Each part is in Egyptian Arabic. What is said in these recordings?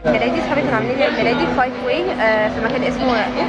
ميلادي صحابي كانوا عاملين لي ميلادي فايف واي في مكان اسمه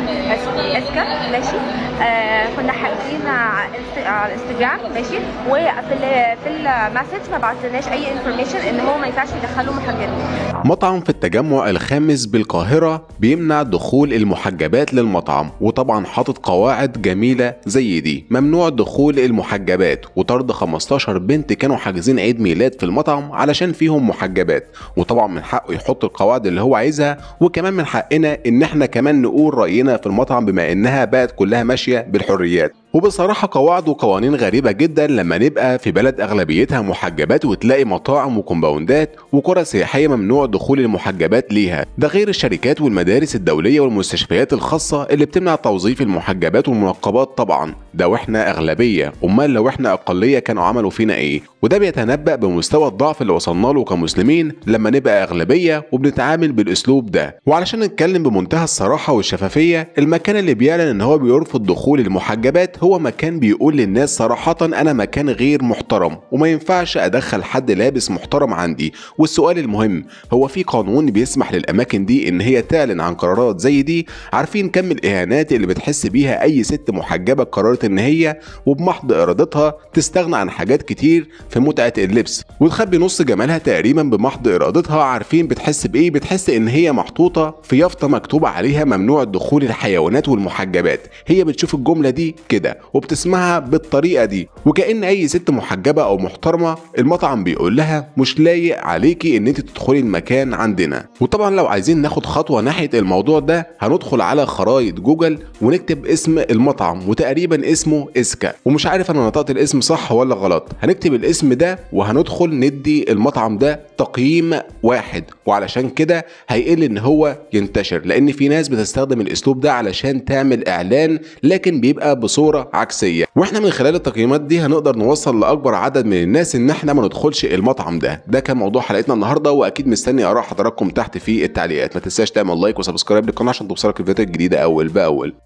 أس- اسكا ماشي آه، كنا حاجزين على الانست- على الانستجرام ماشي وفي ال في المسج ما بعتلناش اي انفورميشن ان هو ما ينفعش يدخلوا محجبين مطعم في التجمع الخامس بالقاهرة بيمنع دخول المحجبات للمطعم وطبعا حاطط قواعد جميلة زي دي ممنوع دخول المحجبات وطرد 15 بنت كانوا حاجزين عيد ميلاد في المطعم علشان فيهم محجبات وطبعا من حقه يحط القواعد اللي هو عايزها وكمان من حقنا ان احنا كمان نقول رأينا في المطعم بما انها بقت كلها ماشية بالحريات وبصراحة قواعد وقوانين غريبة جدا لما نبقى في بلد أغلبيتها محجبات وتلاقي مطاعم وكومباوندات وقرى سياحية ممنوع دخول المحجبات ليها ده غير الشركات والمدارس الدولية والمستشفيات الخاصة اللي بتمنع توظيف المحجبات والمنقبات طبعا ده واحنا أغلبية أمال لو احنا أقلية كانوا عملوا فينا إيه وده بيتنبأ بمستوى الضعف اللي وصلنا له كمسلمين لما نبقى أغلبية وبنتعامل بالأسلوب ده وعلشان نتكلم بمنتهى الصراحة والشفافية المكان اللي بيعلن إن هو بيرفض دخول المحجبات هو مكان بيقول للناس صراحة أنا مكان غير محترم وما ينفعش أدخل حد لابس محترم عندي والسؤال المهم هو في قانون بيسمح للأماكن دي إن هي تعلن عن قرارات زي دي عارفين كم الإهانات اللي بتحس بيها أي ست محجبة قررت إن هي وبمحض إرادتها تستغنى عن حاجات كتير في متعة اللبس وتخبي نص جمالها تقريبا بمحض إرادتها عارفين بتحس بإيه بتحس إن هي محطوطة في يافطة مكتوب عليها ممنوع دخول الحيوانات والمحجبات هي بتشوف الجملة دي كده وبتسمعها بالطريقة دي وكأن أي ست محجبة أو محترمة المطعم بيقول لها مش لايق عليكي إن أنت تدخلي المكان عندنا وطبعا لو عايزين ناخد خطوة ناحية الموضوع ده هندخل على خرائط جوجل ونكتب اسم المطعم وتقريبا اسمه اسكا ومش عارف انا نطقت الاسم صح ولا غلط هنكتب الاسم ده وهندخل ندي المطعم ده تقييم واحد وعلشان كده هيقل ان هو ينتشر لان في ناس بتستخدم الاسلوب ده علشان تعمل اعلان لكن بيبقى بصورة عكسية واحنا من خلال التقييمات دي هنقدر نوصل لاكبر عدد من الناس ان احنا ما ندخلش المطعم ده ده كان موضوع حلقتنا النهارده واكيد مستني اراء حضراتكم تحت في التعليقات ما تنساش تعمل لايك وسبسكرايب للقناه عشان توصلك الفيديوهات الجديده اول باول